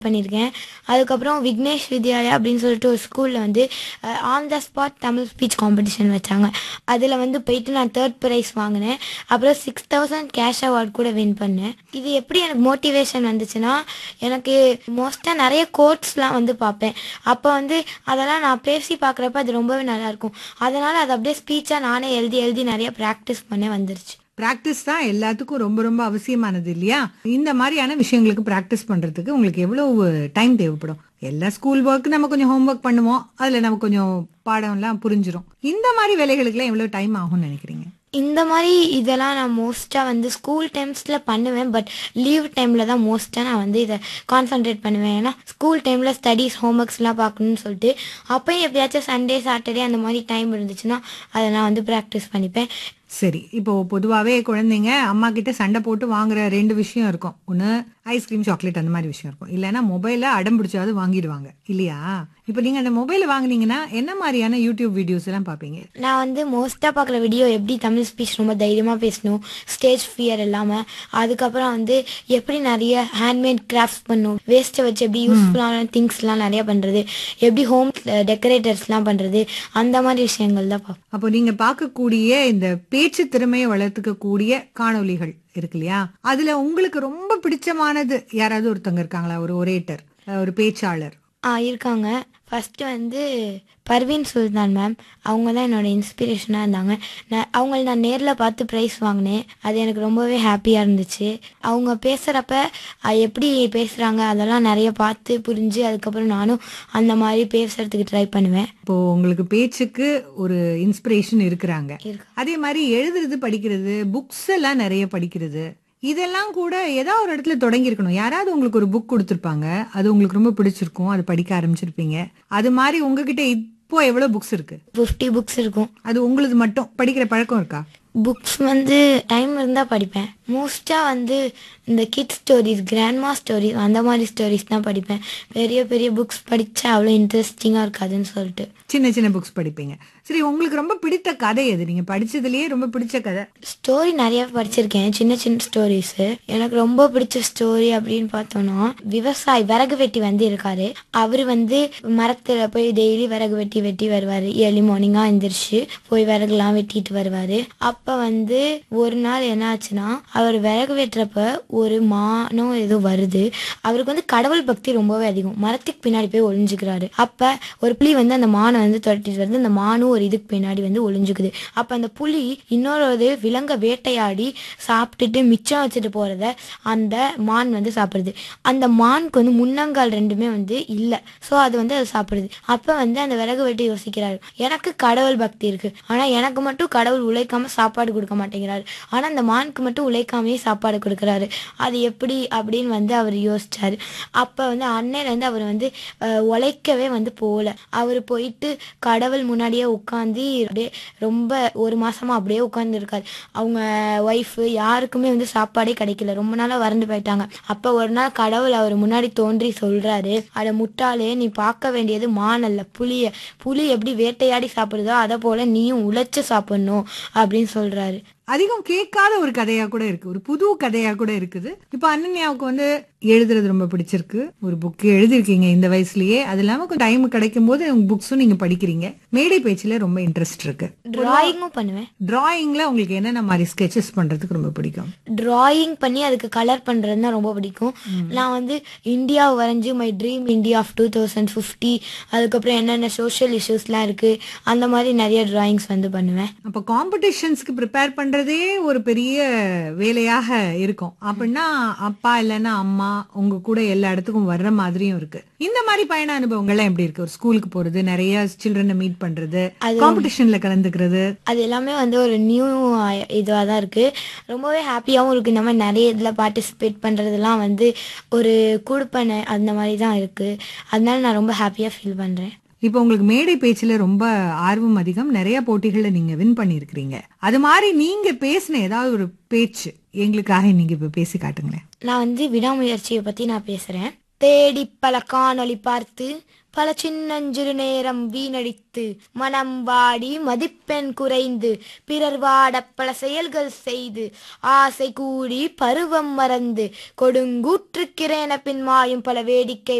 பண்ணியிருக்கேன் அதுக்கப்புறம் விக்னேஷ் வித்யாலயா அப்படின்னு சொல்லிட்டு ஒரு ஸ்கூலில் வந்து on the spot Tamil speech competition வச்சாங்க அதில் வந்து போயிட்டு நான் தேர்ட் ப்ரைஸ் வாங்கினேன் அப்புறம் சிக்ஸ் தௌசண்ட் கேஷ் அவார்ட் கூட வின் பண்ணேன் இது எப்படி எனக்கு மோட்டிவேஷன் வந்துச்சுன்னா எனக்கு மோஸ்ட்டாக நிறைய கோட்ஸ்லாம் வந்து பார்ப்பேன் அப்போ வந்து அதெல்லாம் நான் பேசி பார்க்குறப்ப அது ரொம்பவே நல்லாயிருக்கும் அதனால் அது அப்படியே ஸ்பீச்சாக நானே எழுதி எழுதி நிறைய ப்ராக்டிஸ் பண்ண வந்துருச்சு பிராக்டிஸ் தான் எல்லாத்துக்கும் ரொம்ப ரொம்ப அவசியமானது இல்லையா இந்த மாதிரியான விஷயங்களுக்கு பிராக்டிஸ் பண்றதுக்கு உங்களுக்கு எவ்வளவு டைம் தேவைப்படும் எல்லா ஸ்கூல் ஒர்க் நம்ம கொஞ்சம் ஹோம்ஒர்க் பண்ணுவோம் அதுல நம்ம கொஞ்சம் பாடம்லாம் புரிஞ்சிரும் இந்த மாதிரி வேலைகளுக்குலாம் எவ்வளவு டைம் ஆகும்னு நினைக்கிறீங்க இந்த மாதிரி இதெல்லாம் நான் மோஸ்ட்டாக வந்து ஸ்கூல் டைம்ஸில் பண்ணுவேன் பட் லீவ் டைமில் தான் மோஸ்ட்டாக நான் வந்து இதை கான்சென்ட்ரேட் பண்ணுவேன் ஏன்னா ஸ்கூல் டைமில் ஸ்டடீஸ் ஹோம்ஒர்க்ஸ்லாம் பார்க்கணும்னு சொல்லிட்டு அப்போயும் எப்பயாச்சும் சண்டே சாட்டர்டே அந்த மாதிரி டைம் இருந்துச்சுன்னா அதை நான் வந்து ப்ராக்டிஸ் பண்ணிப்பேன் சரி இப்போ பொதுவாவே குழந்தைங்க அம்மா கிட்ட சண்டை போட்டு வாங்குற ரெண்டு விஷயம் இருக்கும் ஒன்று ஐஸ்கிரீம் சாக்லேட் அந்த மாதிரி விஷயம் இருக்கும் இல்லைன்னா மொபைல அடம் பிடிச்சாவது வாங்கிடுவாங்க இல்லையா இப்போ நீங்க அந்த மொபைல வாங்குனீங்கன்னா என்ன மாதிரியான யூடியூப் வீடியோஸ் எல்லாம் பாப்பீங்க நான் வந்து மோஸ்ட்டாக பார்க்குற வீடியோ எப்படி தமிழ் ஸ்பீச் ரொம்ப தைரியமாக பேசணும் ஸ்டேஜ் ஃபியர் இல்லாமல் அதுக்கப்புறம் வந்து எப்படி நிறைய ஹேண்ட்மேட் கிராஃப்ட்ஸ் பண்ணணும் வேஸ்ட்டை வச்சு எப்படி யூஸ்ஃபுல்லான திங்ஸ்லாம் நிறைய பண்ணுறது எப்படி ஹோம் டெக்கரேட்டர்ஸ்லாம் பண்ணுறது அந்த மாதிரி விஷயங்கள் தான் பார்ப்பேன் அப்போ நீங்க பார்க்கக்கூடிய இந்த பேச்சு திறமையை வளர்த்துக்க கூடிய காணொளிகள் இருக்கு இல்லையா அதுல உங்களுக்கு ரொம்ப பிடிச்சமானது யாராவது ஒருத்தவங்க இருக்காங்களா ஒரு ஒரேட்டர் ஒரு பேச்சாளர் ஆ இருக்காங்க ஃபஸ்ட்டு வந்து பர்வீன் சுல்தான் மேம் அவங்க தான் என்னோட இன்ஸ்பிரேஷனாக இருந்தாங்க நான் அவங்கள நான் நேரில் பார்த்து ப்ரைஸ் வாங்கினேன் அது எனக்கு ரொம்பவே ஹாப்பியாக இருந்துச்சு அவங்க பேசுகிறப்ப எப்படி பேசுகிறாங்க அதெல்லாம் நிறைய பார்த்து புரிஞ்சு அதுக்கப்புறம் நானும் அந்த மாதிரி பேசுறதுக்கு ட்ரை பண்ணுவேன் இப்போ உங்களுக்கு பேச்சுக்கு ஒரு இன்ஸ்பிரேஷன் இருக்கிறாங்க இருக்கு. அதே மாதிரி எழுதுறது படிக்கிறது புக்ஸ் எல்லாம் நிறைய படிக்கிறது இதெல்லாம் கூட ஏதாவது ஒரு இடத்துல தொடங்கி இருக்கணும் யாராவது உங்களுக்கு ஒரு புக் கொடுத்துருப்பாங்க அது உங்களுக்கு ரொம்ப பிடிச்சிருக்கும் அது படிக்க ஆரம்பிச்சிருப்பீங்க அது மாதிரி உங்ககிட்ட இப்போ எவ்வளவு புக்ஸ் இருக்கு ஃபிஃப்டி புக்ஸ் இருக்கும் அது உங்களுது மட்டும் படிக்கிற பழக்கம் இருக்கா புக்ஸ் வந்து டைம் இருந்தால் படிப்பேன் மோஸ்ட்டாக வந்து இந்த கிட் ஸ்டோரிஸ் கிராண்ட்மா ஸ்டோரிஸ் அந்த மாதிரி ஸ்டோரிஸ் தான் படிப்பேன் பெரிய பெரிய புக்ஸ் படித்தா அவ்வளோ இன்ட்ரெஸ்டிங்காக இருக்காதுன்னு சொல்லிட்டு சின்ன சின்ன புக்ஸ் படிப்பீங்க சரி உங்களுக்கு ரொம்ப பிடித்த கதை எது நீங்க படிச்சதுலயே ரொம்ப பிடிச்ச கதை ஸ்டோரி நிறைய படிச்சிருக்கேன் சின்ன சின்ன ஸ்டோரிஸ் எனக்கு ரொம்ப பிடிச்ச ஸ்டோரி அப்படின்னு பார்த்தோம்னா விவசாயி விறகு வெட்டி வந்து இருக்காரு அவர் வந்து மரத்துல போய் டெய்லி விறகு வெட்டி வெட்டி வருவாரு ஏர்லி மார்னிங்கா எந்திரிச்சு போய் விறகுலாம் வெட்டிட்டு வருவாரு அப்ப வந்து ஒரு நாள் என்ன ஆச்சுன்னா அவர் விறகு வெட்டுறப்ப ஒரு மானம் ஏதோ வருது அவருக்கு வந்து கடவுள் பக்தி ரொம்பவே அதிகம் மரத்துக்கு பின்னாடி போய் ஒளிஞ்சுக்கிறாரு அப்ப ஒரு புலி வந்து அந்த மானை வந்து துரட்டிட்டு வருது அந்த மானும் ஒரு இதுக்கு பின்னாடி வந்து ஒளிஞ்சுக்குது அப்ப அந்த புலி இன்னொரு ஒரு விலங்கை வேட்டையாடி சாப்பிட்டுட்டு மிச்சம் வச்சுட்டு போறத அந்த மான் வந்து சாப்பிடுது அந்த மானுக்கு வந்து முன்னங்கால் ரெண்டுமே வந்து இல்ல சோ அது வந்து அது சாப்பிடுது அப்ப வந்து அந்த விறகு வெட்டி யோசிக்கிறாரு எனக்கு கடவுள் பக்தி இருக்கு ஆனா எனக்கு மட்டும் கடவுள் உழைக்காம சாப்பாடு கொடுக்க மாட்டேங்கிறாரு ஆனா அந்த மானுக்கு மட்டும் உழைக்காமயே சாப்பாடு கொடுக்கறாரு அது எப்படி அப்படின்னு வந்து அவர் யோசிச்சாரு அப்ப வந்து அன்னையில இருந்து அவர் வந்து அஹ், உழைக்கவே வந்து போகல அவர் போயிட்டு கடவுள் முன்னாடியே உட்காந்து அப்படியே ரொம்ப ஒரு மாசமா அப்படியே உட்கார்ந்து இருக்காரு அவங்க ஒய்ஃப் யாருக்குமே வந்து சாப்பாடே கிடைக்கல ரொம்ப நாளா வறண்டு போயிட்டாங்க அப்ப ஒரு நாள் கடவுள் அவர் முன்னாடி தோன்றி சொல்றாரு அட முட்டாளே நீ பார்க்க வேண்டியது மான் அல்ல புலிய புலி எப்படி வேட்டையாடி சாப்பிடுதோ அதை போல நீயும் உழைச்சு சாப்பிடணும் அப்படின்னு சொல்றாரு அதிகம் கேட்காத ஒரு கதையா கூட இருக்கு ஒரு புது கதையா கூட இருக்குது இப்ப அனன்யாவுக்கு வந்து எழுதுறது ரொம்ப பிடிச்சிருக்கு ஒரு புக் எழுதிருக்கீங்க இந்த வயசுலயே அது இல்லாம கொஞ்சம் டைம் கிடைக்கும் போது உங்க புக்ஸும் நீங்க படிக்கிறீங்க மேடை பேச்சுல ரொம்ப இன்ட்ரெஸ்ட் இருக்கு டிராயிங்கும் பண்ணுவேன் டிராயிங்ல உங்களுக்கு என்னென்ன மாதிரி ஸ்கெச்சஸ் பண்றதுக்கு ரொம்ப பிடிக்கும் டிராயிங் பண்ணி அதுக்கு கலர் பண்ணுறது தான் ரொம்ப பிடிக்கும் நான் வந்து இந்தியா வரைஞ்சி my dream India of two thousand fifty அதுக்கப்புறம் என்னென்ன சோஷியல் இஷ்யூஸ்லாம் இருக்குது அந்த மாதிரி நிறைய டிராயிங்ஸ் வந்து பண்ணுவேன் அப்ப காம்படிஷன்ஸ்க்கு ப்ரிப்பேர் பண்றதே ஒரு பெரிய வேலையாக இருக்கும் அப்படின்னா அப்பா இல்லைன்னா அம்மா உங்க கூட எல்லா இடத்துக்கும் வர்ற மாதிரியும் இருக்கு இந்த மாதிரி பயண அனுபவங்கள்லாம் எப்படி இருக்கு ஒரு ஸ்கூலுக்கு போறது நிறைய சில்ட்ரனை மீட் பண்றது காம்படிஷன்ல கலந்துக்கிறது அது எல்லாமே வந்து ஒரு நியூ இதுவாக தான் இருக்குது ரொம்பவே ஹாப்பியாகவும் இருக்குது இந்த மாதிரி நிறைய இதில் பார்ட்டிசிபேட் பண்ணுறதுலாம் வந்து ஒரு குடுப்பனை அந்த மாதிரி தான் இருக்குது அதனால நான் ரொம்ப ஹாப்பியாக ஃபீல் பண்ணுறேன் இப்போ உங்களுக்கு மேடை பேச்சுல ரொம்ப ஆர்வம் அதிகம் நிறைய போட்டிகள்ல நீங்க வின் பண்ணியிருக்கிறீங்க அது மாதிரி நீங்க பேசின ஏதாவது ஒரு பேச்சு எங்களுக்காக நீங்க இப்ப பேசி காட்டுங்களேன் நான் வந்து விடாமுயற்சியை பற்றி நான் பேசுகிறேன் தேடி பல காணொளி பார்த்து பல சின்னஞ்சிறு நேரம் வீணடித்து மனம் வாடி மதிப்பெண் குறைந்து பிறர் வாடப் பல செயல்கள் செய்து ஆசை கூடி பருவம் மறந்து கொடுங்கூற்றுக்கிறேன பின் மாயும் பல வேடிக்கை